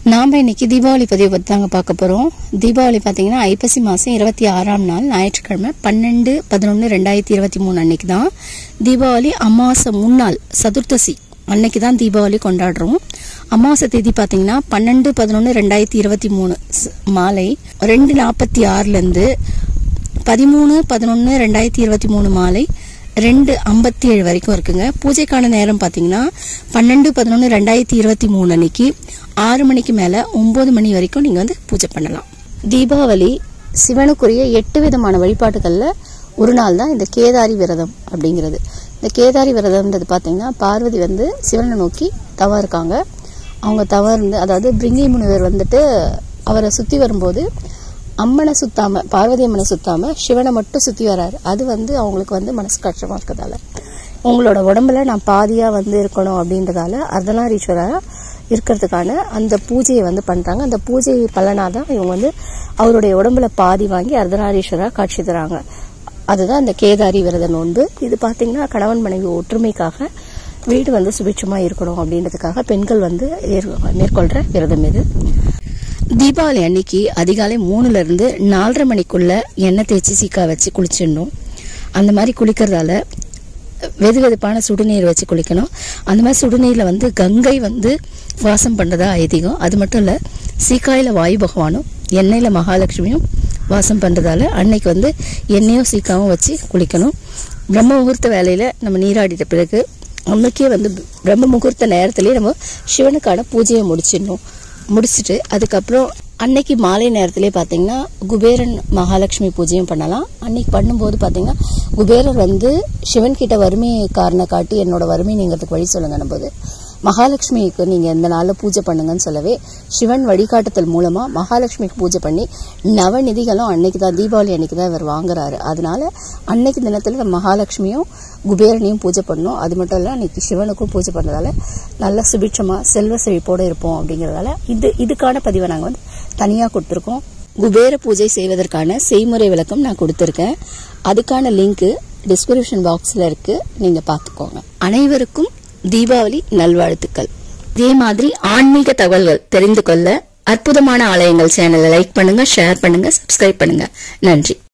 நாம் இன்னைக்கு தீபாவளி பதிவு பற்றி தாங்க பார்க்க போகிறோம் தீபாவளி பார்த்தீங்கன்னா ஐப்பசி மாதம் இருபத்தி ஆறாம் நாள் ஞாயிற்றுக்கிழமை பன்னெண்டு பதினொன்று ரெண்டாயிரத்தி இருபத்தி மூணு அன்னைக்கு தான் தீபாவளி அமாவாசை முன்னாள் சதுர்த்தசி அன்னைக்கு தான் தீபாவளி கொண்டாடுறோம் அமாவாசை தேதி பார்த்தீங்கன்னா பன்னெண்டு பதினொன்று ரெண்டாயிரத்தி இருபத்தி மூணு ஸ்- மாலை ரெண்டு நாற்பத்தி ஆறுலேருந்து பதிமூணு பதினொன்று ரெண்டாயிரத்தி இருபத்தி மூணு மாலை ரெண்டு ஐம்பத்தி ஏழு வரைக்கும் இருக்குங்க பூஜைக்கான நேரம் பார்த்தீங்கன்னா பன்னெண்டு பதினொன்று ரெண்டாயிரத்தி இருபத்தி மூணு அன்னைக்கு ஆறு மணிக்கு மேலே ஒம்பது மணி வரைக்கும் நீங்கள் வந்து பூஜை பண்ணலாம் தீபாவளி சிவனுக்குரிய எட்டு விதமான வழிபாட்டுகளில் ஒரு நாள் தான் இந்த கேதாரி விரதம் அப்படிங்கிறது இந்த கேதாரி விரதம்ன்றது பார்த்தீங்கன்னா பார்வதி வந்து சிவனை நோக்கி தவம் இருக்காங்க அவங்க தவம் இருந்து அதாவது பிரிங்கி முனிவர் வந்துட்டு அவரை சுற்றி வரும்போது அம்மனை சுத்தாம பார்வதி அம்மனை சுத்தாம சிவனை மட்டும் சுத்தி வராரு அது வந்து அவங்களுக்கு வந்து மனசு கஷ்டமா இருக்கிறதால உங்களோட உடம்புல நான் பாதியா வந்து இருக்கணும் அப்படின்றதால அர்த்தநாரீஸ்வரரா இருக்கிறதுக்கான அந்த பூஜையை வந்து பண்றாங்க அந்த பூஜை பலனாதான் இவங்க வந்து அவருடைய உடம்புல பாதி வாங்கி அர்த்தநாரீஸ்வரரா காட்சி தராங்க அதுதான் இந்த கேதாரி விரத நோன்பு இது பாத்தீங்கன்னா கணவன் மனைவி ஒற்றுமைக்காக வீடு வந்து சுபிட்சமா இருக்கணும் அப்படின்றதுக்காக பெண்கள் வந்து ஏற்- மேற்கொள்ற விரதம் இது தீபாவளி அன்னைக்கு அதிகாலை மூணுல இருந்து நாலரை மணிக்குள்ள எண்ணெய் தேய்ச்சி சீக்கா வச்சு குளிச்சிடணும் அந்த மாதிரி குளிக்கிறதால வெது வெதுப்பான சுடுநீர் வச்சு குளிக்கணும் அந்த மாதிரி சுடுநீர்ல வந்து கங்கை வந்து வாசம் பண்றதா ஐதீகம் அது மட்டும் இல்ல சீக்காயில வாயு பகவானும் எண்ணெயில மகாலட்சுமியும் வாசம் பண்றதால அன்னைக்கு வந்து எண்ணெயும் சீக்காவும் வச்சு குளிக்கணும் பிரம்ம முகூர்த்த வேலையில நம்ம நீராடிட்ட பிறகு அன்னைக்கே வந்து பிரம்ம முகூர்த்த நேரத்திலேயே நம்ம சிவனுக்கான பூஜையை முடிச்சிடணும் முடிச்சிட்டு அதுக்கப்புறம் அன்னைக்கு மாலை நேரத்திலே பார்த்தீங்கன்னா குபேரன் மகாலட்சுமி பூஜையும் பண்ணலாம் அன்னைக்கு பண்ணும்போது பார்த்தீங்கன்னா குபேரர் வந்து சிவன் கிட்ட வறுமை காரண காட்டி என்னோட வறுமை நீங்கிறதுக்கு வழி சொல்லுங்கன்னும் போது மகாலட்சுமிக்கு நீங்க இந்த நாள்ல பூஜை பண்ணுங்கன்னு சொல்லவே சிவன் வழிகாட்டுதல் மூலமா மகாலட்சுமிக்கு பூஜை பண்ணி நவநிதிகளும் அன்னைக்கு தான் தீபாவளி அன்னைக்கு தான் இவர் வாங்குறாரு அதனால அன்னைக்கு தினத்துல நம்ம மகாலட்சுமியும் குபேரனையும் பூஜை பண்ணோம் அது மட்டும் இல்ல அன்னைக்கு சிவனுக்கும் பூஜை பண்ணதால நல்ல சுபிட்சமா செல்வ செழிப்போட இருப்போம் அப்படிங்கறதால இது இதுக்கான பதிவை நாங்க வந்து தனியா கொடுத்துருக்கோம் குபேர பூஜை செய்வதற்கான செய்முறை விளக்கம் நான் கொடுத்துருக்கேன் அதுக்கான லிங்க் டிஸ்கிரிப்ஷன் பாக்ஸ்ல இருக்கு நீங்க பாத்துக்கோங்க அனைவருக்கும் தீபாவளி நல்வாழ்த்துக்கள் இதே மாதிரி ஆன்மீக தகவல்கள் தெரிந்து கொள்ள அற்புதமான ஆலயங்கள் சேனலை லைக் பண்ணுங்க ஷேர் பண்ணுங்க சப்ஸ்கிரைப் பண்ணுங்க நன்றி